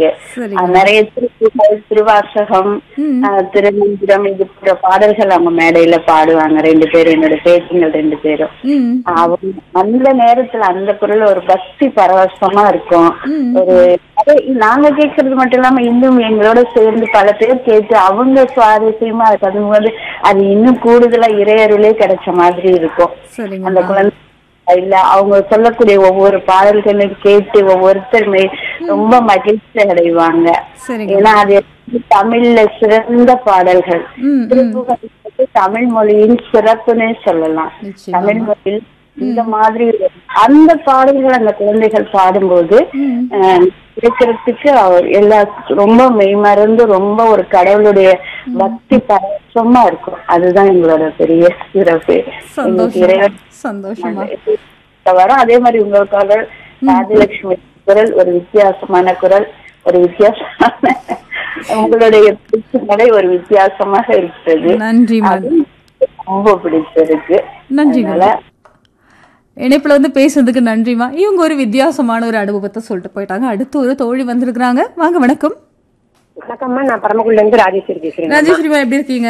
இருக்கு சரி அஹ் நிறைய திருப்புகள் திருவாசகம் ம். அஹ் திருமந்திரம் இது போன்ற பாடல்கள் அவங்க மேடையில பாடுவாங்க ரெண்டு பேரும் என்னோட பேச்சுங்கள் ரெண்டு பேரும் ம் அவங்க அந்த நேரத்துல அந்த குரல் ஒரு பக்தி பரவசமா இருக்கும் ம். ஒரு அதே நாங்க கேட்கறது மட்டும் இல்லாம இன்னும் எங்களோட சேர்ந்து பல பேர் கேட்டு அவங்க சுவாரஸ்யமா அது வந்து அது இன்னும் கூடுதலா இறையருளே கிடைச்ச மாதிரி இருக்கும் அந்த சரிங்கம்மா குழந்தை இல்ல அவங்க சொல்லக்கூடிய ஒவ்வொரு பாடல்களையும் கேட்டு ஒவ்வொருத்தருமே ரொம்ப மகிழ்ச்சி அடைவாங்க சரிங்க ஏன்னா அது தமிழ்ல சிறந்த பாடல்கள் ம் ம் திருப்புகழ் வந்து தமிழ் மொழியின் சிறப்புன்னே சொல்லலாம் நிச்சயமா தமிழ் மொழியில் இந்த மாதிரி ஒரு- அந்த பாடல்கள் அந்த குழந்தைகள் பாடும்போது ம் அஹ், இருக்கிறதுக்கு அவர் எல்லா ரொம்ப மெய்மறந்து ரொம்ப ஒரு கடவுளுடைய பக்தி பரவசமா இருக்கும் அதுதான் எங்களோட பெரிய சிறப்பு எங்களுக்கு சந்தோஷம் இறைவன் சந்தோஷமா வரும் அதே மாதிரி உங்க குரல் ராஜலட்சுமி குரல் ஒரு வித்தியாசமான குரல் ஒரு வித்தியாசமான உங்களுடைய பேச்சு நடை ஒரு வித்தியாசமாக இருக்கிறது நன்றிம்மா அது ரொம்ப பிடிச்சிருக்கு நன்றிங்க அதனால இணைப்புல வந்து பேசுறதுக்கு நன்றிமா இவங்க ஒரு வித்தியாசமான ஒரு அனுபவத்தை சொல்லிட்டு போயிட்டாங்க அடுத்து ஒரு தோழி வந்திருக்கிறாங்க வாங்க வணக்கம் வணக்கம்மா நான் பரமக்குடில இருந்து ராஜேஸ்வரி பேசுறேன் ராஜேஸ்வரிமா எப்படி இருக்கீங்க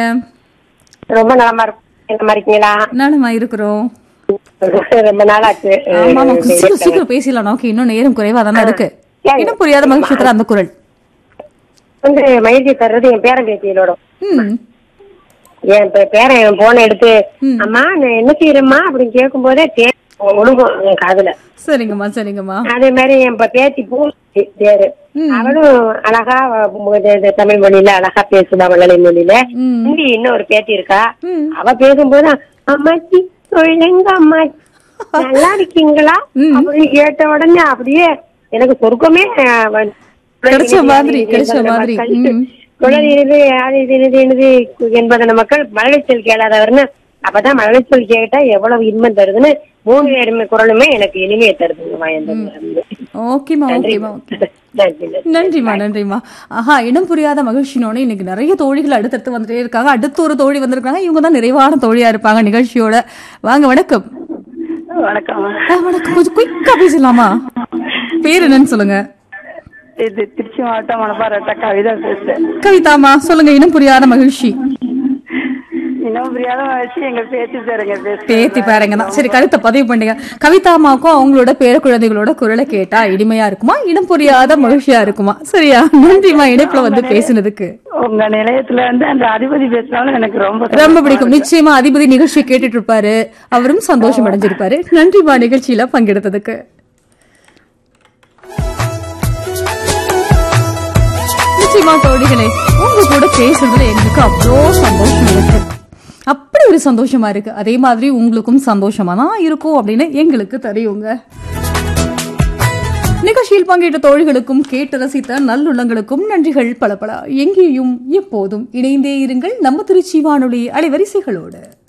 ரொம்ப நலமா இருக்கு நலமா இருக்கீங்களா நானுமா இருக்கிறோம் ரொம்ப நாள் ஆச்சு ஆமா ஆமா சீக்கிரம் சீக்கிரம் பேசலாம் நமக்கு இன்னும் நேரம் குறைவா தானே இருக்கு இன்னும் புரியாத மகிழ்ச்சி தர அந்த குரல் வந்து மகிழ்ச்சி தர்றது என் பேரன் பேத்திகளோட ம் என் பே- பேரன் என் போனை எடுத்து அம்மா நான் என்ன செய்யறேம்மா அப்படின்னு கேட்கும் போதே தே ஒழுங்கும் என் காதுல சரிங்கம்மா சரிங்கம்மா அதே மாதிரி என் ப- பேத்தி பூ பேரு அவளும் அழகா அஹ், இது- இது தமிழ் மொழியில அழகா பேசுதா மழலை மொழியில ம். ஹிந்தி இன்னொரு பேத்தி இருக்கா ம். அவ பேசும்போது அம்மாச்சி சொல்லுங்க அம்மாச்சி நல்லா இருக்கீங்களா அப்படின்னு கேட்ட உடனே அப்படியே எனக்கு சொர்க்கமே அஹ், வந்து- கிடைச்ச மாதிரி, கிடைச்ச மாதிரி. ம். குழல் இனிது அது இது இனிது இனிது என்பதன மக்கள் மழலைச்சொல் கேளாதவர்னு அப்பதான் மழலைச்சொல் கேட்டா எவ்வளவு இன்பம் தருதுன்னு மூணு பேருமே குரலுமே எனக்கு இனிமையை தருதுங்கம்மா எந்த ஓகேமா ஓகேமா ஓகே நன்றி நன்றி. நன்றிம்மா நன்றிம்மா ஆஹா இனம் புரியாத மகிழ்ச்சினோட இன்னைக்கு நிறைய தோழிகள் அடுத்தடுத்து வந்துட்டே இருக்காங்க அடுத்து ஒரு தோழி வந்திருக்காங்க இவங்க தான் நிறைவான தோழியா இருப்பாங்க நிகழ்ச்சியோட வாங்க வணக்கம் வணக்கம் ஆ, வணக்கம் கொஞ்சம் குயிக்கா பேசலாமா பேர் என்னன்னு சொல்லுங்க இது திருச்சி மாவட்டம் மணப்பாறை கவிதா பேசுறேன் கவிதாமா சொல்லுங்க இனம் புரியாத மகிழ்ச்சி இன்னும் புரியாத வச்சு எங்க பேச்சு சாருங்க பேச பேத்தி பாருங்க தான் சரி கருத்தை பதிவு பண்ணுங்க கவிதாமாக்கும் அவங்களோட பேர குழந்தைகளோட குரலை கேட்டா இனிமையா இருக்குமா இனம் புரியாத மகிழ்ச்சியா இருக்குமா சரியா நன்றிமா இணைப்புல வந்து பேசுனதுக்கு உங்க நிலையத்துல வந்து அந்த அதிபதி பேசினாலும் எனக்கு ரொம்ப ரொம்ப பிடிக்கும் நிச்சயமா அதிபதி நிகழ்ச்சி கேட்டுட்டு இருப்பாரு அவரும் சந்தோஷம் அடைஞ்சிருப்பாரு நன்றிமா நிகழ்ச்சியில பங்கெடுத்ததுக்கு நிச்சயமா தோழிகளே உங்க கூட பேசுறதுல எங்களுக்கு அவ்வளோ சந்தோஷம் இருக்கு அப்படி ஒரு சந்தோஷமா இருக்கு அதே மாதிரி உங்களுக்கும் சந்தோஷமா தான் இருக்கும் அப்படின்னு எங்களுக்கு தெரியுங்க நிகழ்ச்சியில் பங்கேற்ற தோழிகளுக்கும் கேட்டு ரசித்த நல்லுள்ளங்களுக்கும் நன்றிகள் பல பல எங்கேயும் எப்போதும் இணைந்தே இருங்கள் நம்ம திருச்சி வானொலி அலைவரிசைகளோடு